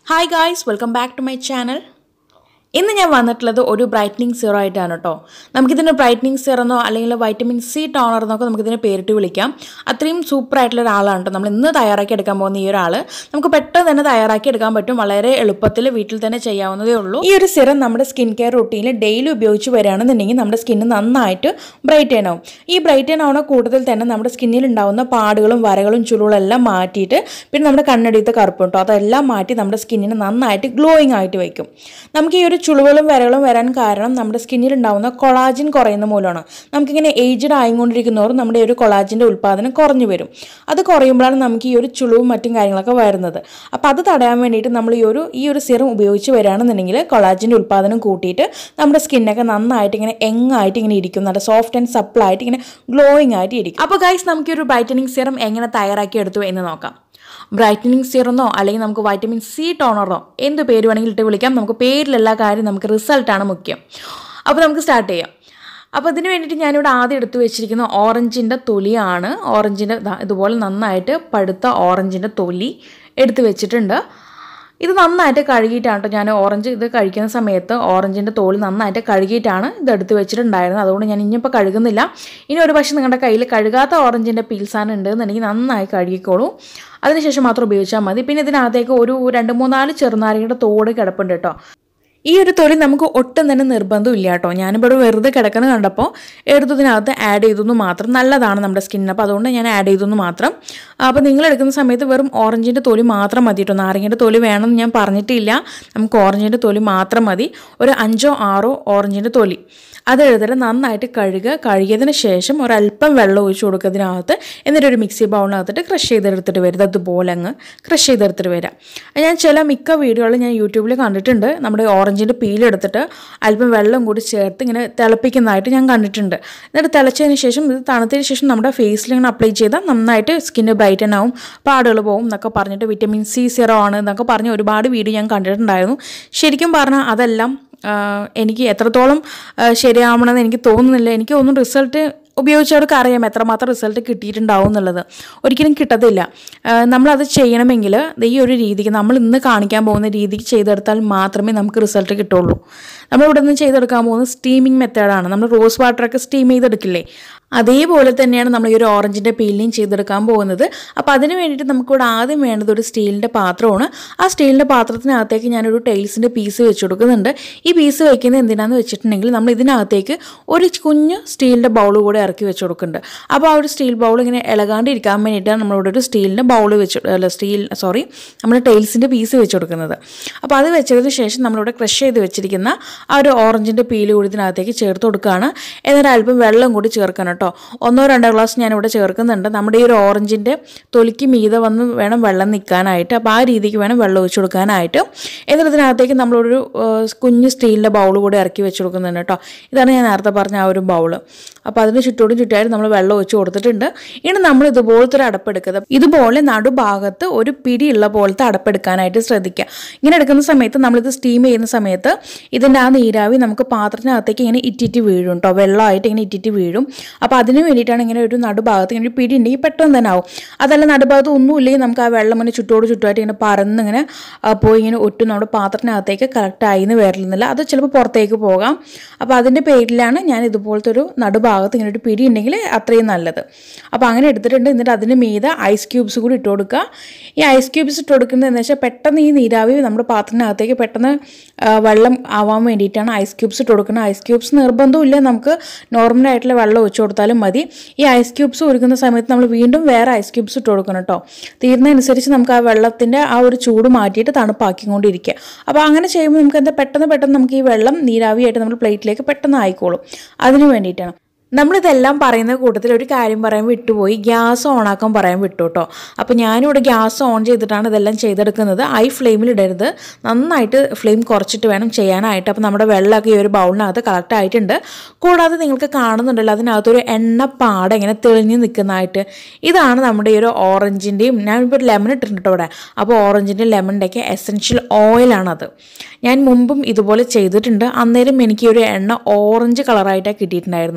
hi guys welcome back to my channel ഇന്ന് ഞാൻ വന്നിട്ടുള്ളത് ഒരു ബ്രൈറ്റനിങ് സീറോ ആയിട്ടാണ് കേട്ടോ നമുക്കിതിന് ബ്രൈറ്റനിങ് സീറോ എന്നോ അല്ലെങ്കിൽ വൈറ്റമിൻ സി ടോണർ എന്നൊക്കെ നമുക്കിതിനെ പേരിട്ട് വിളിക്കാം അത്രയും സൂപ്പർ ആയിട്ടുള്ള ഒരാളാണ് കേട്ടോ നമ്മൾ ഇന്ന് തയ്യാറാക്കി എടുക്കാൻ പോകുന്ന ഈ ഒരാൾ നമുക്ക് പെട്ടെന്ന് തന്നെ തയ്യാറാക്കി എടുക്കാൻ പറ്റും വളരെ എളുപ്പത്തിൽ വീട്ടിൽ തന്നെ ചെയ്യാവുന്നതേ ഉള്ളൂ ഈ ഒരു സിറം നമ്മുടെ സ്കിൻ കെയർ റുട്ടീനിൽ ഡെയിലി ഉപയോഗിച്ച് വരികയാണെന്നുണ്ടെങ്കിൽ നമ്മുടെ സ്കിന്ന് നന്നായിട്ട് ബ്രൈറ്റൻ ആവും ഈ ബ്രൈറ്റൻ ആവുന്ന കൂട്ടത്തിൽ തന്നെ നമ്മുടെ സ്കിന്നിൽ ഉണ്ടാവുന്ന പാടുകളും വരകളും ചുളുകളും എല്ലാം മാറ്റിയിട്ട് പിന്നെ നമ്മുടെ കണ്ണടിയത്തെ കറുപ്പ് കേട്ടോ അതെല്ലാം മാറ്റി നമ്മുടെ സ്കിന്നിന് നന്നായിട്ട് ഗ്ലോയിങ് ആയിട്ട് വയ്ക്കും നമുക്ക് ഈ ഒരു ചുളിവുകളും വരകളും വരാൻ കാരണം നമ്മുടെ സ്കിന്നിൽ ഉണ്ടാവുന്ന കൊളാജിൻ കുറയുന്ന മൂലമാണ് നമുക്കിങ്ങനെ ഏജ്ഡ് ആയിക്കൊണ്ടിരിക്കുന്നവരും നമ്മുടെ ഈ ഒരു കൊളാജിൻ്റെ ഉൽപ്പാദനം കുറഞ്ഞു വരും അത് കുറയുമ്പോഴാണ് നമുക്ക് ഈ ഒരു ചുളിവും മറ്റും കാര്യങ്ങളൊക്കെ വരുന്നത് അപ്പോൾ അത് തടയാൻ വേണ്ടിയിട്ട് നമ്മൾ ഈ ഒരു ഈ ഒരു സിറം ഉപയോഗിച്ച് വരികയാണെന്നുണ്ടെങ്കിൽ കൊളാജിൻ്റെ ഉൽപ്പാദനം കൂട്ടിയിട്ട് നമ്മുടെ സ്കിന്നൊക്കെ നന്നായിട്ട് ഇങ്ങനെ എങ്ങായിട്ട് ഇങ്ങനെ ഇരിക്കും നല്ല സോഫ്റ്റ് ആൻഡ് സപ്പിൾ ആയിട്ട് ഇങ്ങനെ ഗ്ലോയിങ് ആയിട്ട് ഇരിക്കും അപ്പോൾ ഗൈസ് നമുക്ക് ഈ ഒരു ബ്രൈറ്റനിങ് സിറം എങ്ങനെ തയ്യാറാക്കി എടുത്തു എന്ന് നോക്കാം ബ്രൈറ്റനിങ് സീറന്നോ അല്ലെങ്കിൽ നമുക്ക് വൈറ്റമിൻ സി ടോണറോ എന്ത് പേര് വേണമെങ്കിൽ ഇട്ട് വിളിക്കാം നമുക്ക് പേരിലെല്ലാ കാര്യം നമുക്ക് റിസൾട്ടാണ് മുഖ്യം അപ്പോൾ നമുക്ക് സ്റ്റാർട്ട് ചെയ്യാം അപ്പോൾ അതിന് വേണ്ടിയിട്ട് ഞാനിവിടെ ആദ്യം എടുത്തു വെച്ചിരിക്കുന്ന ഓറഞ്ചിൻ്റെ തൊലിയാണ് ഓറഞ്ചിൻ്റെ ദാ ഇതുപോലെ നന്നായിട്ട് പഴുത്ത ഓറഞ്ചിൻ്റെ തൊലി എടുത്ത് വെച്ചിട്ടുണ്ട് ഇത് നന്നായിട്ട് കഴുകിയിട്ടാണ് കേട്ടോ ഞാൻ ഓറഞ്ച് ഇത് കഴിക്കുന്ന സമയത്ത് ഓറഞ്ചിൻ്റെ തോല് നന്നായിട്ട് കഴുകിയിട്ടാണ് ഇത് എടുത്ത് വെച്ചിട്ടുണ്ടായിരുന്നത് അതുകൊണ്ട് ഞാൻ ഇനിയിപ്പോൾ കഴുകുന്നില്ല ഇനി ഒരു പക്ഷേ നിങ്ങളുടെ കയ്യിൽ കഴുകാത്ത ഓറഞ്ചിൻ്റെ പീൽസാണ് ഉണ്ടെന്നുണ്ടെങ്കിൽ നന്നായി കഴുകിക്കോളൂ അതിനുശേഷം മാത്രം ഉപയോഗിച്ചാൽ മതി പിന്നെ ഇതിനകത്തേക്ക് ഒരു രണ്ട് മൂന്നാല് ചെറുനാരങ്ങയുടെ തോട് കിടപ്പുണ്ട് കേട്ടോ ഈ ഒരു തൊലി നമുക്ക് ഒട്ടും തന്നെ നിർബന്ധമില്ല കേട്ടോ ഞാനിവിടെ വെറുതെ കിടക്കുന്നത് കണ്ടപ്പോൾ എടുത്തതിനകത്ത് ആഡ് ചെയ്തെന്ന് മാത്രം നല്ലതാണ് നമ്മുടെ സ്കിന്നിന് അപ്പോൾ അതുകൊണ്ട് ഞാൻ ആഡ് ചെയ്തെന്ന് മാത്രം അപ്പോൾ നിങ്ങൾ എടുക്കുന്ന സമയത്ത് വെറും ഓറഞ്ചിൻ്റെ തൊലി മാത്രം മതി കേട്ടോ നാരങ്ങയുടെ തൊലി വേണമെന്ന് ഞാൻ പറഞ്ഞിട്ടില്ല നമുക്ക് ഓറഞ്ചിൻ്റെ തൊലി മാത്രം മതി ഒരു അഞ്ചോ ആറോ ഓറഞ്ചിൻ്റെ തൊലി അത് എഴുതല് നന്നായിട്ട് കഴുകുക കഴുകിയതിന് ശേഷം ഒരല്പം വെള്ളം ഒഴിച്ച് കൊടുക്കുന്നതിനകത്ത് എന്നിട്ട് ഒരു മിക്സി ബൗളിനകത്തിട്ട് ക്രഷ് ചെയ്തെടുത്തിട്ട് വരും അതുപോലെ അങ്ങ് ക്രഷ് ചെയ്തെടുത്തിട്ട് വരാം ഞാൻ ചില മിക്ക വീഡിയോകളും ഞാൻ യൂട്യൂബിൽ കണ്ടിട്ടുണ്ട് നമ്മുടെ ഓറഞ്ചിൻ്റെ പീലെടുത്തിട്ട് അല്പം വെള്ളം കൂടി ചേർത്ത് ഇങ്ങനെ തിളപ്പിക്കുന്നതായിട്ട് ഞാൻ കണ്ടിട്ടുണ്ട് എന്നിട്ട് തിളച്ചതിന് ശേഷം ഇത് തണുത്തതിന് ശേഷം നമ്മുടെ ഫേസിൽ ഇങ്ങനെ അപ്ലൈ ചെയ്താൽ നന്നായിട്ട് സ്കിന്ന് ബ്രൈറ്റൻ ആവും പാടുകൾ പോകും എന്നൊക്കെ പറഞ്ഞിട്ട് വിറ്റമിൻ സി സീറോ ആണ് എന്നൊക്കെ പറഞ്ഞ് ഒരുപാട് വീഡിയോ ഞാൻ കണ്ടിട്ടുണ്ടായിരുന്നു ശരിക്കും പറഞ്ഞാൽ അതെല്ലാം എനിക്ക് എത്രത്തോളം ശരിയാവണമെന്ന് എനിക്ക് തോന്നുന്നില്ല എനിക്ക് തോന്നുന്നു റിസൾട്ട് ഉപയോഗിച്ചവർക്ക് അറിയാം എത്രമാത്രം റിസൾട്ട് കിട്ടിയിട്ടുണ്ടാവും എന്നുള്ളത് ഒരിക്കലും കിട്ടത്തില്ല നമ്മളത് ചെയ്യണമെങ്കിൽ ഈ ഒരു രീതിക്ക് നമ്മൾ ഇന്ന് കാണിക്കാൻ പോകുന്ന രീതിക്ക് ചെയ്തെടുത്താൽ മാത്രമേ നമുക്ക് റിസൾട്ട് കിട്ടുള്ളൂ നമ്മളിവിടെ നിന്ന് ചെയ്തെടുക്കാൻ പോകുന്നത് സ്റ്റീമിങ് മെത്തേഡാണ് നമ്മൾ റോസ് വാട്ടറൊക്കെ സ്റ്റീം ചെയ്തെടുക്കില്ലേ അതേപോലെ തന്നെയാണ് നമ്മൾ ഈ ഒരു ഓറഞ്ചിൻ്റെ പീലിനെയും ചെയ്തെടുക്കാൻ പോകുന്നത് അപ്പോൾ അതിന് വേണ്ടിയിട്ട് നമുക്കിവിടെ ആദ്യം വേണ്ടത് ഒരു സ്റ്റീലിൻ്റെ പാത്രമാണ് ആ സ്റ്റീലിൻ്റെ പാത്രത്തിനകത്തേക്ക് ഞാനൊരു ടൈൽസിൻ്റെ പീസ് വെച്ച് കൊടുക്കുന്നുണ്ട് ഈ പീസ് വയ്ക്കുന്നത് എന്തിനാന്ന് വെച്ചിട്ടുണ്ടെങ്കിൽ നമ്മൾ ഇതിനകത്തേക്ക് ഒരു കുഞ്ഞ് സ്റ്റീലിൻ്റെ ബൗൾ കൂടെ ഇറക്കി വെച്ച് കൊടുക്കുന്നുണ്ട് അപ്പോൾ ആ ഒരു സ്റ്റീൽ ബൗൾ ഇങ്ങനെ ഇളകാണ്ടിരിക്കാൻ വേണ്ടിയിട്ടാണ് നമ്മളിവിടെ ഒരു സ്റ്റീലിൻ്റെ ബൗൾ വെച്ച് അല്ല സ്റ്റീൽ സോറി നമ്മൾ ടൈൽസിൻ്റെ പീസ് വെച്ച് കൊടുക്കുന്നത് അപ്പോൾ അത് വെച്ചതിന് ശേഷം നമ്മളിവിടെ ക്രഷ് ചെയ്ത് വെച്ചിരിക്കുന്ന ആ ഒരു ഓറഞ്ചിൻ്റെ പീല് കൂടി ഇതിനകത്തേക്ക് ചേർത്ത് കൊടുക്കുകയാണ് എന്നിട്ട് അല്പം വെള്ളം കൂടി ചേർക്കണം കേട്ടോ ഒന്നോ രണ്ടോ ഗ്ലാസ് ഞാനിവിടെ ചേർക്കുന്നുണ്ട് നമ്മുടെ ഈ ഒരു ഓറഞ്ചിൻ്റെ തൊലിക്ക് മീതെ വന്ന് വേണം വെള്ളം നിൽക്കാനായിട്ട് അപ്പോൾ ആ രീതിക്ക് വേണം വെള്ളം ഒഴിച്ചു കൊടുക്കാനായിട്ട് എന്നിട്ട് ഇതിനകത്തേക്ക് നമ്മളൊരു കുഞ്ഞ് സ്റ്റീലിൻ്റെ ബൗൾ കൂടെ ഇറക്കി വെച്ച് കൊടുക്കുന്നുണ്ട് കേട്ടോ ഇതാണ് ഞാൻ നേരത്തെ പറഞ്ഞ ആ ഒരു ബൗള് അപ്പോൾ അതിന് ചുറ്റോടും ചുറ്റായിട്ട് നമ്മൾ വെള്ളം ഒഴിച്ച് കൊടുത്തിട്ടുണ്ട് ഇനി നമ്മൾ ഇതുപോലത്തെ ഒരു അടപ്പെടുക്കുക ഇതുപോലെ നടുഭാഗത്ത് ഒരു പിടിയുള്ള പോലത്തെ അടപ്പെടുക്കാനായിട്ട് ശ്രദ്ധിക്കുക ഇങ്ങനെ എടുക്കുന്ന സമയത്ത് നമ്മളിത് സ്റ്റീം ചെയ്യുന്ന സമയത്ത് ഇതിൻ്റെ ആ നീരാവി നമുക്ക് പാത്രത്തിനകത്തേക്ക് ഇങ്ങനെ ഇറ്റിറ്റ് വീഴും കേട്ടോ വെള്ളമായിട്ട് ഇങ്ങനെ ഇറ്റിറ്റ് വീഴും അപ്പോൾ അതിന് വേണ്ടിയിട്ടാണ് ഇങ്ങനെ ഒരു നടുഭാഗത്ത് ഇങ്ങനെ ഒരു പിടി ഉണ്ടെങ്കിൽ പെട്ടെന്ന് തന്നെ ആവും അതല്ല നടുഭാഗത്ത് ഒന്നുമില്ലെങ്കിൽ നമുക്ക് ആ വെള്ളം ഇങ്ങനെ ചുറ്റോട് ചുറ്റുമായിട്ട് ഇങ്ങനെ പറന്ന് ഇങ്ങനെ പോയി ഇങ്ങനെ ഒട്ടും നമ്മുടെ പാത്രത്തിനകത്തേക്ക് കറക്റ്റായി എന്ന് വരലുന്നില്ല അത് ചിലപ്പോൾ പുറത്തേക്ക് പോകാം അപ്പോൾ അതിൻ്റെ പേരിലാണ് ഞാൻ ഇതുപോലത്തെ ഒരു നടുഭാഗത്ത് ഇങ്ങനെ ഒരു പിടി ഉണ്ടെങ്കിൽ അത്രയും നല്ലത് അപ്പോൾ അങ്ങനെ എടുത്തിട്ടുണ്ട് എന്നിട്ട് അതിന് മീതെ ഐസ് ക്യൂബ്സ് കൂടി ഇട്ട് കൊടുക്കുക ഈ ഐസ് ക്യൂബ്സ് ഇട്ട് കൊടുക്കുന്നത് എന്ന് വെച്ചാൽ പെട്ടെന്ന് ഈ നീരാവി നമ്മുടെ പാത്രത്തിനകത്തേക്ക് പെട്ടെന്ന് വെള്ളം ആവാൻ വേണ്ടിയിട്ടാണ് ഐസ് ക്യൂബ്സ് ഇട്ട് കൊടുക്കുന്നത് ഐസ് ക്യൂബ്സ് നിർബന്ധമില്ല നമുക്ക് നോർമലായിട്ടുള്ള വെള്ളം ഒഴിച്ചു കൊടുത്താലും മതി ഈ ഐസ് ക്യൂബ്സ് ഒരുക്കുന്ന സമയത്ത് നമ്മൾ വീണ്ടും വേറെ ഐസ് ക്യൂബ്സ് ഇട്ട് കൊടുക്കണം കേട്ടോ തീരുന്നതനുസരിച്ച് നമുക്ക് ആ വെള്ളത്തിൻ്റെ ആ ഒരു ചൂട് മാറ്റിയിട്ട് തണുപ്പാക്കിക്കൊണ്ടിരിക്കുക അപ്പോൾ അങ്ങനെ ചെയ്യുമ്പോൾ നമുക്ക് എന്താ പെട്ടെന്ന് പെട്ടെന്ന് നമുക്ക് ഈ വെള്ളം നീരാവിയായിട്ട് നമ്മൾ പ്ലേറ്റിലേക്ക് പെട്ടെന്ന് ആയിക്കോളും അതിന് വേണ്ടിയിട്ടാണ് നമ്മളിതെല്ലാം പറയുന്ന കൂട്ടത്തിൽ ഒരു കാര്യം പറയാൻ വിട്ടുപോയി ഗ്യാസ് ഓണാക്കാൻ പറയാൻ വിട്ടു കേട്ടോ അപ്പോൾ ഞാനിവിടെ ഗ്യാസ് ഓൺ ചെയ്തിട്ടാണ് ഇതെല്ലാം ചെയ്തെടുക്കുന്നത് ഹൈ ഫ്ലെയിമിൽ ഇടരുത് നന്നായിട്ട് ഫ്ലെയിം കുറച്ചിട്ട് വേണം ചെയ്യാനായിട്ട് അപ്പോൾ നമ്മുടെ വെള്ളമൊക്കെ ഈ ഒരു ബൗളിനകത്ത് കളക്ട് ആയിട്ടുണ്ട് കൂടാതെ നിങ്ങൾക്ക് കാണുന്നുണ്ടല്ലോ അതിനകത്തൊരു എണ്ണപ്പാട ഇങ്ങനെ തെളിഞ്ഞ് നിൽക്കുന്നതായിട്ട് ഇതാണ് നമ്മുടെ ഈ ഒരു ഓറഞ്ചിൻ്റെയും ഞാനിപ്പോൾ ഒരു ലെമൺ ഇട്ടിട്ടുണ്ട് കേട്ടോ ഇവിടെ അപ്പോൾ ഓറഞ്ചിൻ്റെ ലെമണിൻ്റെയൊക്കെ എസെൻഷ്യൽ ഓയിലാണത് ഞാൻ മുമ്പും ഇതുപോലെ ചെയ്തിട്ടുണ്ട് അന്നേരം എനിക്ക് ഒരു എണ്ണ ഓറഞ്ച് കളറായിട്ടാണ് കിട്ടിയിട്ടുണ്ടായിരുന്നത്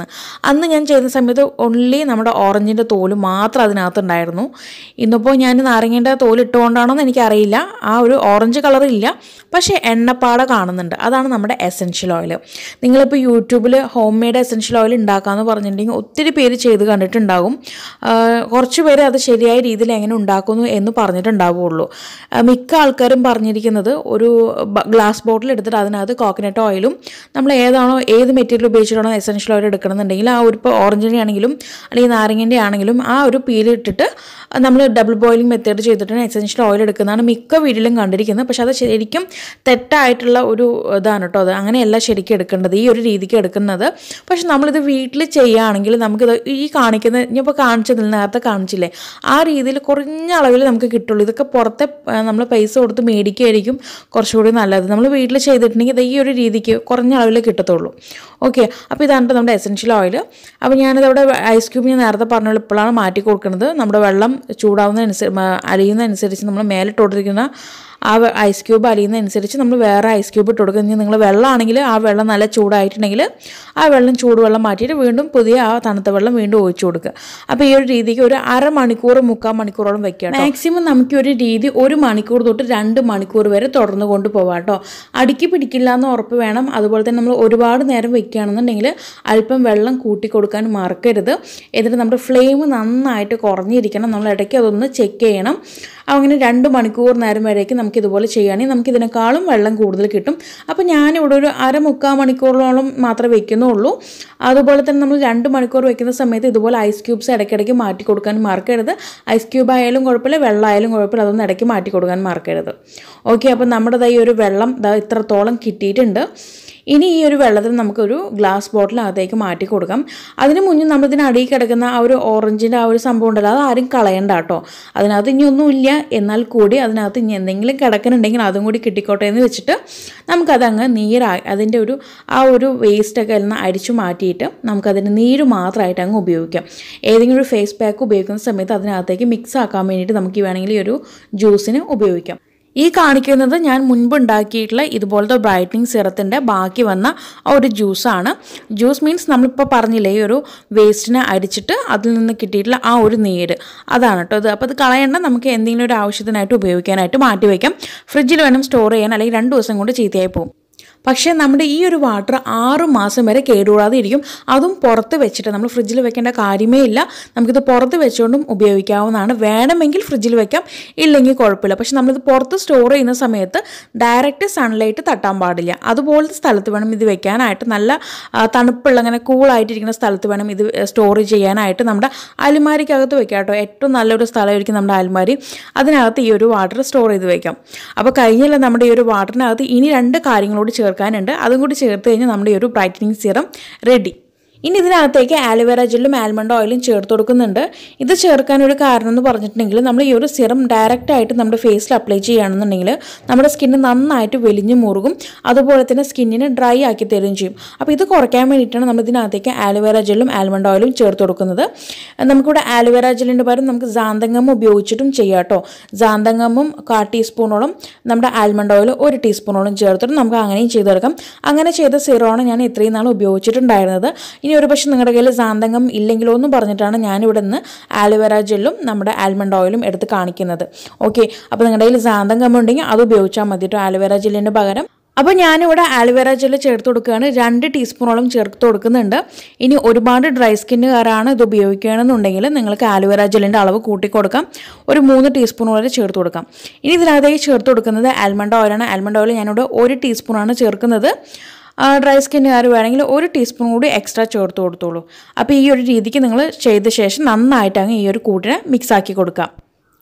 അന്ന് ഞാൻ ചെയ്യുന്ന സമയത്ത് ഓൺലി നമ്മുടെ ഓറഞ്ചിൻ്റെ തോല് മാത്രം അതിനകത്തുണ്ടായിരുന്നു ഇന്നിപ്പോൾ ഞാൻ നാരങ്ങേൻ്റെ തോല് ഇട്ടുകൊണ്ടാണോന്ന് എനിക്കറിയില്ല ആ ഒരു ഓറഞ്ച് കളർ ഇല്ല പക്ഷേ എണ്ണപ്പാട കാണുന്നുണ്ട് അതാണ് നമ്മുടെ എസെൻഷ്യൽ ഓയിൽ നിങ്ങളിപ്പോൾ യൂട്യൂബിൽ ഹോം മെയ്ഡ് എസെൻഷ്യൽ ഓയിൽ ഉണ്ടാക്കാമെന്ന് പറഞ്ഞിട്ടുണ്ടെങ്കിൽ ഒത്തിരി പേര് ചെയ്ത് കണ്ടിട്ടുണ്ടാകും ആ, കുറച്ച് പേര് അത് ശരിയായ രീതിയിൽ എങ്ങനെ ഉണ്ടാക്കുന്നു എന്ന് പറഞ്ഞിട്ടുണ്ടാവുള്ളൂ ആ, മിക്ക ആൾക്കാരും പറഞ്ഞിരിക്കുന്നത് ഒരു ബ- ഗ്ലാസ് ബോട്ടിൽ എടുത്തിട്ട് അതിനകത്ത് കോക്കനട്ട് ഓയിലും നമ്മൾ ഏതാണോ ഏത് മെറ്റീരിയൽ ഉപയോഗിച്ചിട്ടാണോ എസെൻഷ്യൽ ഓയിൽ എടുക്കണമെന്നുണ്ടെങ്കിൽ ആ ഒരു ഇപ്പോൾ ഓറഞ്ചിൻ്റെ ആണെങ്കിലും അല്ലെങ്കിൽ നാരങ്ങൻ്റെ ആണെങ്കിലും ആ ഒരു പീൽ ഇട്ടിട്ട് നമ്മൾ ഡബിൾ ബോയിലിംഗ് മെത്തേഡ് ചെയ്തിട്ടാണ് എസെൻഷ്യൽ ഓയിൽ എടുക്കുന്നതാണ് മിക്ക വീട്ടിലും കണ്ടിരിക്കുന്നത് പക്ഷെ അത് ശരിക്കും തെറ്റായിട്ടുള്ള ഒരു ഇതാണ് കേട്ടോ അത് അങ്ങനെയല്ല ശരിക്കും എടുക്കേണ്ടത് ഈ ഒരു രീതിക്ക് എടുക്കുന്നത് പക്ഷെ നമ്മളിത് വീട്ടിൽ ചെയ്യുകയാണെങ്കിൽ നമുക്കിത് ഈ കാണിക്കുന്ന ഇനിയിപ്പോൾ കാണിച്ചതിൽ നേരത്തെ കാണിച്ചില്ലേ ആ രീതിയിൽ കുറഞ്ഞ അളവിൽ നമുക്ക് കിട്ടുള്ളൂ ഇതൊക്കെ പുറത്തെ നമ്മൾ പൈസ കൊടുത്ത് മേടിക്കുകയായിരിക്കും കുറച്ചുകൂടി നല്ലത് നമ്മൾ വീട്ടിൽ ചെയ്തിട്ടുണ്ടെങ്കിൽ ഇത് ഈ ഒരു രീതിക്ക് കുറഞ്ഞ അളവിൽ കിട്ടത്തുള്ളൂ ഓക്കെ അപ്പോൾ ഇതാണ് ട്ടോ നമ്മുടെ എസെൻഷ്യൽ ഓയിൽ അപ്പോൾ ഞാനിതവിടെ ഐസ് ക്യൂബ് ഞാൻ നേരത്തെ പറഞ്ഞ ഇപ്പോഴാണ് മാറ്റി കൊടുക്കുന്നത് നമ്മുടെ വെള്ളം ചൂടാവുന്നതനുസരിച്ച് അലിയുന്നതനുസരിച്ച് നമ്മൾ മേലിട്ട് കൊടുത്തിരിക്കുന്ന ആ വെ- ഐസ് ക്യൂബ് അലിയുന്നതനുസരിച്ച് നമ്മൾ വേറെ ഐസ് ക്യൂബ് ഇട്ട് കൊടുക്കുക ഇനി നിങ്ങൾ വെള്ളമാണെങ്കിൽ ആ വെള്ളം നല്ല ചൂടായിട്ടുണ്ടെങ്കിൽ ആ വെള്ളം ചൂടുവെള്ളം മാറ്റിയിട്ട് വീണ്ടും പുതിയ ആ തണുത്ത വെള്ളം വീണ്ടും ഒഴിച്ചു കൊടുക്കുക അപ്പോൾ ഈ ഒരു രീതിക്ക് ഒരു അരമണിക്കൂർ മുക്കാൽ മണിക്കൂറോളം വെക്കുക മാക്സിമം നമുക്ക് ഒരു രീതി ഒരു മണിക്കൂർ തൊട്ട് രണ്ട് മണിക്കൂർ വരെ തുടർന്ന് കൊണ്ട് പോവാം കേട്ടോ അടുക്കി പിടിക്കില്ല എന്ന് ഉറപ്പ് വേണം അതുപോലെ തന്നെ നമ്മൾ ഒരുപാട് നേരം വെക്കുകയാണെന്നുണ്ടെങ്കിൽ അല്പം വെള്ളം കൂട്ടി കൊടുക്കാൻ മറക്കരുത് എന്നിട്ട് നമ്മുടെ ഫ്ലെയിം നന്നായിട്ട് കുറഞ്ഞിരിക്കണം നമ്മൾ ഇടയ്ക്ക് അതൊന്ന് ചെക്ക് ചെയ്യണം അങ്ങനെ രണ്ട് മണിക്കൂർ നേരം വരേക്ക് നമുക്ക് ഇതുപോലെ ചെയ്യുകയാണെങ്കിൽ നമുക്ക് ഇതിനേക്കാളും വെള്ളം കൂടുതൽ കിട്ടും അപ്പോൾ ഞാനിവിടെ ഒരു അര മുക്കാൽ മണിക്കൂറോളം മാത്രമേ വെക്കുന്നുള്ളൂ അതുപോലെ തന്നെ നമ്മൾ രണ്ട് മണിക്കൂർ വെക്കുന്ന സമയത്ത് ഇതുപോലെ ഐസ് ക്യൂബ്സ് ഇടയ്ക്കിടയ്ക്ക് മാറ്റി കൊടുക്കാൻ മറക്കരുത് ഐസ് ക്യൂബ് ആയാലും കുഴപ്പമില്ല വെള്ളമായാലും കുഴപ്പമില്ല അതൊന്ന് ഇടയ്ക്ക് മാറ്റി കൊടുക്കാൻ മറക്കരുത് ഓക്കെ അപ്പോൾ നമ്മുടെ ദാ ഈ ഒരു വെള്ളം ദാ ഇത്രത്തോളം കിട്ടിയിട്ടുണ്ട് ഇനി ഈ ഒരു വെള്ളത്തിൽ നമുക്കൊരു ഗ്ലാസ് ബോട്ടിലകത്തേക്ക് മാറ്റി കൊടുക്കാം അതിന് മുന്നേ നമ്മൾ ഇതിന് അടിയിൽ കിടക്കുന്ന ആ ഒരു ഓറഞ്ചിൻ്റെ ആ ഒരു സംഭവം ഉണ്ടല്ലോ അത് ആരും കളയണ്ട കേട്ടോ അതിനകത്ത് ഇനി ഒന്നുമില്ല എന്നാൽ കൂടി അതിനകത്ത് ഇനി എന്തെങ്കിലും കിടക്കുന്നുണ്ടെങ്കിൽ അതും കൂടി കിട്ടിക്കോട്ടെ എന്ന് വെച്ചിട്ട് നമുക്കതങ്ങ് നീരായി അതിൻ്റെ ഒരു ആ ഒരു വേസ്റ്റൊക്കെ അതിൽ നിന്ന് അരിച്ചു മാറ്റിയിട്ട് നമുക്കതിന് നീര് മാത്രമായിട്ട് അങ്ങ് ഉപയോഗിക്കാം ഏതെങ്കിലും ഒരു ഫേസ് പാക്ക് ഉപയോഗിക്കുന്ന സമയത്ത് അതിനകത്തേക്ക് മിക്സ് ആക്കാൻ വേണ്ടിയിട്ട് നമുക്ക് വേണമെങ്കിൽ ഈ ഒരു ജ്യൂസിന് ഉപയോഗിക്കാം ഈ കാണിക്കുന്നത് ഞാൻ മുൻപ് ഉണ്ടാക്കിയിട്ടുള്ള ഇതുപോലത്തെ ബ്രൈറ്റനിങ് സിറത്തിൻ്റെ ബാക്കി വന്ന ആ ഒരു ജ്യൂസാണ് ജ്യൂസ് മീൻസ് നമ്മളിപ്പോൾ പറഞ്ഞില്ലേ ഈ ഒരു വേസ്റ്റിനെ അരിച്ചിട്ട് അതിൽ നിന്ന് കിട്ടിയിട്ടുള്ള ആ ഒരു നീര് അതാണ് കേട്ടോ ഇത് അപ്പോൾ അത് കളയേണ്ട നമുക്ക് എന്തെങ്കിലും ഒരു ആവശ്യത്തിനായിട്ട് ഉപയോഗിക്കാനായിട്ട് മാറ്റി വയ്ക്കാം ഫ്രിഡ്ജിൽ വേണം സ്റ്റോർ ചെയ്യാൻ അല്ലെങ്കിൽ രണ്ട് ദിവസം കൊണ്ട് ചീത്തയായി പോകും പക്ഷേ നമ്മുടെ ഈ ഒരു വാട്ടർ ആറ് മാസം വരെ കേടുകൂടാതെ ഇരിക്കും അതും പുറത്ത് വെച്ചിട്ട് നമ്മൾ ഫ്രിഡ്ജിൽ വെക്കേണ്ട കാര്യമേ ഇല്ല നമുക്കിത് പുറത്ത് വെച്ചുകൊണ്ടും ഉപയോഗിക്കാവുന്നതാണ് വേണമെങ്കിൽ ഫ്രിഡ്ജിൽ വെക്കാം ഇല്ലെങ്കിൽ കുഴപ്പമില്ല പക്ഷെ നമ്മളിത് പുറത്ത് സ്റ്റോർ ചെയ്യുന്ന സമയത്ത് ഡയറക്റ്റ് സൺലൈറ്റ് തട്ടാൻ പാടില്ല അതുപോലത്തെ സ്ഥലത്ത് വേണം ഇത് വെക്കാനായിട്ട് നല്ല ആ, തണുപ്പുള്ള അങ്ങനെ കൂളായിട്ടിരിക്കുന്ന സ്ഥലത്ത് വേണം ഇത് സ്റ്റോർ ചെയ്യാനായിട്ട് നമ്മുടെ അലുമാരിക്കകത്ത് വെക്കാം കേട്ടോ ഏറ്റവും നല്ലൊരു സ്ഥലമായിരിക്കും നമ്മുടെ അലുമാരി അതിനകത്ത് ഈ ഒരു വാട്ടർ സ്റ്റോർ ചെയ്ത് വെക്കാം അപ്പോൾ കഴിഞ്ഞല്ല നമ്മുടെ ഈ ഒരു വാട്ടറിനകത്ത് ഇനി രണ്ട് കാര്യങ്ങളോട് ചേർക്കാനുണ്ട് അതും കൂടി ചേർത്ത് കഴിഞ്ഞാൽ നമ്മുടെ ഈ ഒരു ബ്രൈറ്റനിങ് സിറം റെഡി ഇനി ഇതിനകത്തേക്ക് ആലുവേറ ജെല്ലും ആൽമണ്ട് ഓയിലും ചേർത്ത് കൊടുക്കുന്നുണ്ട് ഇത് ചേർക്കാൻ ഒരു കാരണം എന്ന് പറഞ്ഞിട്ടുണ്ടെങ്കിൽ നമ്മൾ ഈ ഒരു സിറം ഡയറക്റ്റ് ആയിട്ട് നമ്മുടെ ഫേസിൽ അപ്ലൈ ചെയ്യുകയാണെന്നുണ്ടെങ്കിൽ നമ്മുടെ സ്കിന്ന് നന്നായിട്ട് വെലിഞ്ഞു മുറുകും അതുപോലെ തന്നെ സ്കിന്നിനെ ഡ്രൈ ആക്കി തരുകയും ചെയ്യും അപ്പോൾ ഇത് കുറയ്ക്കാൻ വേണ്ടിയിട്ടാണ് നമ്മൾ ഇതിനകത്തേക്ക് ആലുവേറ ജെല്ലും ആൽമണ്ട് ഓയിലും ചേർത്ത് കൊടുക്കുന്നത് നമുക്കിവിടെ ആലുവേറ ജെല്ലിൻ്റെ പകരം നമുക്ക് ജാന്തങ്ങം ഉപയോഗിച്ചിട്ടും ചെയ്യാം കേട്ടോ ജാന്തങ്ങമും കാ ടീസ്പൂണോളം നമ്മുടെ ആൽമണ്ട് ഓയിൽ ഒരു ടീസ്പൂണോളം ചേർത്തിട്ട് നമുക്ക് അങ്ങനെയും ചെയ്തെടുക്കാം അങ്ങനെ ചെയ്ത സിറോണ് ഞാൻ ഇത്രയും നാൾ ഉപയോഗിച്ചിട്ടുണ്ടായിരുന്നത് ഇനി ഒരു പക്ഷേ നിങ്ങളുടെ കയ്യിൽ സാന്തകം ഇല്ലെങ്കിലോ എന്ന് പറഞ്ഞിട്ടാണ് ഞാനിവിടെ നിന്ന് ആലുവേറ ജെല്ലും നമ്മുടെ ആൽമണ്ട് ഓയിലും എടുത്ത് കാണിക്കുന്നത് ഓക്കെ അപ്പോൾ നിങ്ങളുടെ കയ്യിൽ സാന്തകം ഉണ്ടെങ്കിൽ അത് ഉപയോഗിച്ചാൽ മതി കേട്ടോ ആലുവേറ ജെല്ലിന് പകരം അപ്പോൾ ഞാനിവിടെ ആലുവേറ ജെല്ല് ചേർത്ത് കൊടുക്കുകയാണ് രണ്ട് ടീസ്പൂണോളം ചേർത്ത് കൊടുക്കുന്നുണ്ട് ഇനി ഒരുപാട് ഡ്രൈ സ്കിന്നുകാരാണ് ഇത് ഉപയോഗിക്കുകയാണെന്നുണ്ടെങ്കിൽ നിങ്ങൾക്ക് ആലുവേറ ജെല്ലിൻ്റെ അളവ് കൂട്ടി കൊടുക്കാം ഒരു മൂന്ന് ടീസ്പൂൺ വരെ ചേർത്ത് കൊടുക്കാം ഇനി ഇതിനകത്തേക്ക് ചേർത്ത് കൊടുക്കുന്നത് ആൽമണ്ട് ഓയിലാണ് ആൽമണ്ട് ഓയിൽ ഞാനിവിടെ ഒരു ടീസ്പൂണാണ് ചേർക്കുന്നത് ഡ്രൈ സ്കിന്നുകാർ വേണമെങ്കിൽ ഒരു ടീസ്പൂൺ കൂടി എക്സ്ട്രാ ചേർത്ത് കൊടുത്തോളൂ അപ്പോൾ ഈ ഒരു രീതിക്ക് നിങ്ങൾ ചെയ്ത ശേഷം നന്നായിട്ട് അങ്ങ് ഈ ഒരു കൂട്ടിനെ മിക്സ് ആക്കി കൊടുക്കാം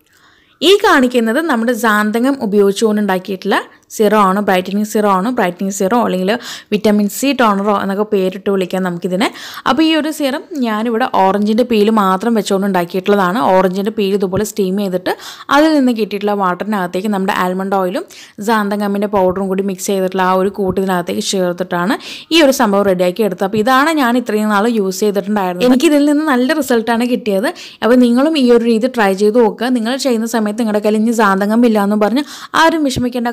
ഈ കാണിക്കുന്നത് നമ്മുടെ ജാന്തകം ഉപയോഗിച്ചുകൊണ്ട് ഉണ്ടാക്കിയിട്ടുള്ള സിറോ ആണ് ബ്രൈറ്റനിങ് സിറോ ആണ് ബ്രൈറ്റനിങ് സിറോ അല്ലെങ്കിൽ വിറ്റമിൻ സി ടോണറോ എന്നൊക്കെ പേരിട്ട് വിളിക്കാം നമുക്കിതിനെ അപ്പോൾ ഈ ഒരു സിറം ഞാനിവിടെ ഓറഞ്ചിൻ്റെ പീല് മാത്രം വെച്ചുകൊണ്ട് ഉണ്ടാക്കിയിട്ടുള്ളതാണ് ഓറഞ്ചിൻ്റെ പീല് ഇതുപോലെ സ്റ്റീം ചെയ്തിട്ട് അതിൽ നിന്ന് കിട്ടിയിട്ടുള്ള വാട്ടറിനകത്തേക്ക് നമ്മുടെ ആൽമണ്ട് ഓയിലും ജാന്തകമ്മിൻ്റെ പൗഡറും കൂടി മിക്സ് ചെയ്തിട്ടുള്ള ആ ഒരു കൂട്ടിനകത്തേക്ക് ചേർത്തിട്ടാണ് ഈ ഒരു സംഭവം റെഡിയാക്കി എടുത്തത് അപ്പോൾ ഇതാണ് ഞാൻ ഇത്രയും നാൾ യൂസ് ചെയ്തിട്ടുണ്ടായിരുന്നത് എനിക്കിതിൽ നിന്ന് നല്ല റിസൾട്ടാണ് കിട്ടിയത് അപ്പോൾ നിങ്ങളും ഈ ഒരു രീതി ട്രൈ ചെയ്ത് നോക്കുക നിങ്ങൾ ചെയ്യുന്ന സമയത്ത് നിങ്ങളുടെ കയ്യിൽ ഇനി ജാന്തകം ഇല്ല എന്ന് പറഞ്ഞ് ആരും വിഷമിക്കേണ്ട കാര്യമൊന്നുമില്ല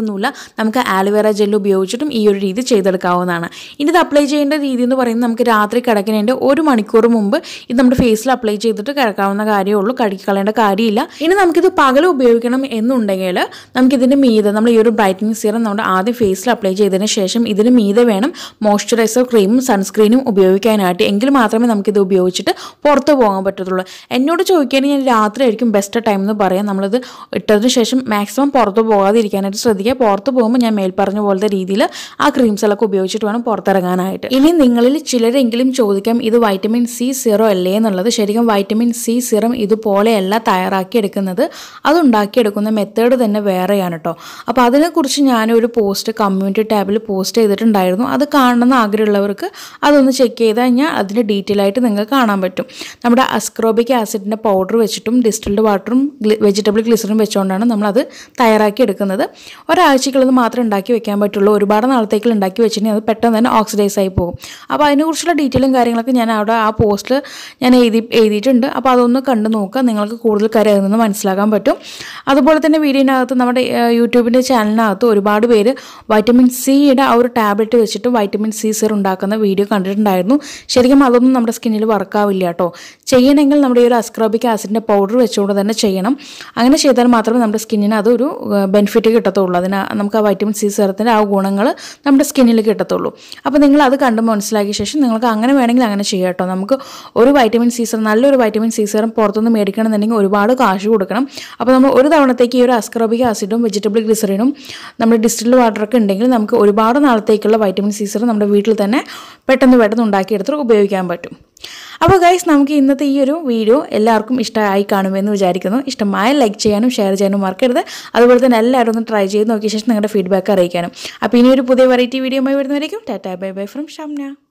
നിർബന്ധമൊന്നുമില്ല നമുക്ക് ആലുവേറ ജെൽ ഉപയോഗിച്ചിട്ടും ഈ ഒരു രീതി ചെയ്തെടുക്കാവുന്നതാണ് ഇനി ഇത് അപ്ലൈ ചെയ്യേണ്ട രീതി എന്ന് പറയുന്നത് നമുക്ക് രാത്രി കിടക്കുന്നതിൻ്റെ ഒരു മണിക്കൂർ മുമ്പ് ഇത് നമ്മുടെ ഫേസിൽ അപ്ലൈ ചെയ്തിട്ട് കിടക്കാവുന്ന കാര്യമേ ഉള്ളൂ കഴുകി കളയേണ്ട കാര്യമില്ല ഇനി നമുക്കിത് പകൽ ഉപയോഗിക്കണം എന്നുണ്ടെങ്കിൽ നമുക്കിതിൻ്റെ മീതെ നമ്മൾ ഈ ഒരു ബ്രൈറ്റനിങ് സീറം നമ്മുടെ ആദ്യം ഫേസിൽ അപ്ലൈ ചെയ്തതിന് ശേഷം ഇതിന് മീതെ വേണം മോയ്സ്ചറൈസർ ക്രീമും സൺസ്ക്രീനും ഉപയോഗിക്കാനായിട്ട് എങ്കിൽ മാത്രമേ നമുക്കിത് ഉപയോഗിച്ചിട്ട് പുറത്ത് പോകാൻ പറ്റത്തുള്ളൂ എന്നോട് ചോദിക്കുകയാണെങ്കിൽ ഞാൻ രാത്രി ആയിരിക്കും ബെസ്റ്റ് ടൈം എന്ന് പറയാം നമ്മളിത് ഇട്ടതിന് ശേഷം മാക്സിമം പുറത്ത് പോകാതിരിക്കാനായിട്ട് ശ്രദ്ധിക്കുക പുറത്ത് പോകുമ്പോൾ ഞാൻ മേൽ പറഞ്ഞ പോലത്തെ രീതിയിൽ ആ ക്രീംസിലൊക്കെ ഉപയോഗിച്ചിട്ട് വേണം പുറത്തിറങ്ങാനായിട്ട് ഇനി നിങ്ങളിൽ ചിലരെങ്കിലും ചോദിക്കാം ഇത് വൈറ്റമിൻ സി സീറോ അല്ലേ എന്നുള്ളത് ശരിക്കും വൈറ്റമിൻ സി സീറം ഇതുപോലെയല്ല തയ്യാറാക്കിയെടുക്കുന്നത് അത് ഉണ്ടാക്കിയെടുക്കുന്ന മെത്തേഡ് തന്നെ വേറെയാണ് കേട്ടോ അപ്പോൾ അതിനെക്കുറിച്ച് ഞാനൊരു പോസ്റ്റ് കമ്മ്യൂണിറ്റി ടാബിൽ പോസ്റ്റ് ചെയ്തിട്ടുണ്ടായിരുന്നു അത് കാണണമെന്ന് ആഗ്രഹമുള്ളവർക്ക് അതൊന്ന് ചെക്ക് ചെയ്ത് കഴിഞ്ഞാൽ അതിൻ്റെ ഡീറ്റെയിൽ ആയിട്ട് നിങ്ങൾക്ക് കാണാൻ പറ്റും നമ്മുടെ അസ്ക്രോബിക് ആസിഡിൻ്റെ പൗഡർ വെച്ചിട്ടും ഡിസ്റ്റിൽഡ് വാട്ടറും വെജിറ്റബിൾ ഗ്ലിസറും വെച്ചുകൊണ്ടാണ് നമ്മളത് തയ്യാറാക്കി എടുക്കുന്നത് ഒരാഴ്ചക്കുള്ളത് മാത്രമേ ഉണ്ടാക്കി വെക്കാൻ പറ്റുള്ളൂ ഒരുപാട് നാളത്തേക്ക് ഉണ്ടാക്കി വെച്ചിട്ടുണ്ടെങ്കിൽ അത് പെട്ടെന്ന് തന്നെ ഓക്സിഡൈസ് ആയി പോകും അപ്പോൾ അതിനെക്കുറിച്ചുള്ള ഡീറ്റെയിലും കാര്യങ്ങളൊക്കെ ഞാൻ അവിടെ ആ പോസ്റ്റിൽ ഞാൻ എഴുതി എഴുതിയിട്ടുണ്ട് അപ്പോൾ അതൊന്ന് കണ്ടു നോക്കുക നിങ്ങൾക്ക് കൂടുതൽ കാര്യം അതിൽ നിന്ന് മനസ്സിലാക്കാൻ പറ്റും അതുപോലെ തന്നെ വീഡിയോനകത്ത് നമ്മുടെ ഏഹ്, യൂട്യൂബിൻ്റെ ചാനലിനകത്ത് ഒരുപാട് പേര് വൈറ്റമിൻ സിയുടെ ആ ഒരു ടാബ്ലറ്റ് വെച്ചിട്ട് വൈറ്റമിൻ സി സിർ ഉണ്ടാക്കുന്ന വീഡിയോ കണ്ടിട്ടുണ്ടായിരുന്നു ശരിക്കും അതൊന്നും നമ്മുടെ സ്കിന്നിൽ വർക്കാവില്ല കേട്ടോ ചെയ്യണമെങ്കിൽ നമ്മുടെ ഈ ഒരു അസ്ക്രോബിക് ആസിഡിൻ്റെ പൗഡർ വെച്ചുകൊണ്ട് തന്നെ ചെയ്യണം അങ്ങനെ ചെയ്താൽ മാത്രമേ നമ്മുടെ സ്കിന്നിന് അതൊരു ബെനിഫിറ്റ് കിട്ടത്തുള്ളൂ അതിന് നമുക്ക് ആ വൈറ്റമിൻ സി സിറത്തിൻ്റെ ആ ഗുണങ്ങൾ നമ്മുടെ സ്കിന്നിൽ കിട്ടത്തുള്ളൂ അപ്പോൾ നിങ്ങൾ അത് കണ്ട് മനസ്സിലാക്കിയ ശേഷം നിങ്ങൾക്ക് അങ്ങനെ വേണമെങ്കിൽ അങ്ങനെ ചെയ്യാം കേട്ടോ നമുക്ക് ഒരു വൈറ്റമിൻ സി സിറം നല്ലൊരു വൈറ്റമിൻ സി സിറം പുറത്തുനിന്ന് മേടിക്കണമെന്നുണ്ടെങ്കിൽ ഒരുപാട് കാശ് കൊടുക്കണം അപ്പോൾ നമ്മൾ ഒരു തവണത്തേക്ക് ഈ ഒരു അസ്ക്രോബിക് ആസിഡും വെജിറ്റബിൾ ഗ്ലിസറിനും നമ്മുടെ ഡിസ്റ്റിൽഡ് വാട്ടറൊക്കെ ഉണ്ടെങ്കിൽ നമുക്ക് ഒരുപാട് നാളത്തേക്കുള്ള വൈറ്റമിൻ സി സിറം നമ്മുടെ വീട്ടിൽ തന്നെ പെട്ടെന്ന് പെട്ടെന്ന് ഉണ്ടാക്കിയെടുത്ത് ഉപയോഗിക്കാൻ പറ്റും അപ്പോൾ ഗൈസ് നമുക്ക് ഇന്നത്തെ ഈ ഒരു വീഡിയോ എല്ലാവർക്കും ഇഷ്ടമായി കാണുമെന്ന് വിചാരിക്കുന്നു ഇഷ്ടമായ ലൈക്ക് ചെയ്യാനും ഷെയർ ചെയ്യാനും മറക്കരുത് അതുപോലെ തന്നെ എല്ലാവരും ഒന്ന് ട്രൈ ചെയ്ത് നോക്കിയ ശേഷം നിങ്ങളുടെ ഫീഡ്ബാക്ക് അറിയിക്കാനും അപ്പോൾ ഇനി ഒരു പുതിയ വെറൈറ്റി വീഡിയോ വരുന്നവരേക്കും tata bye bye from Shamna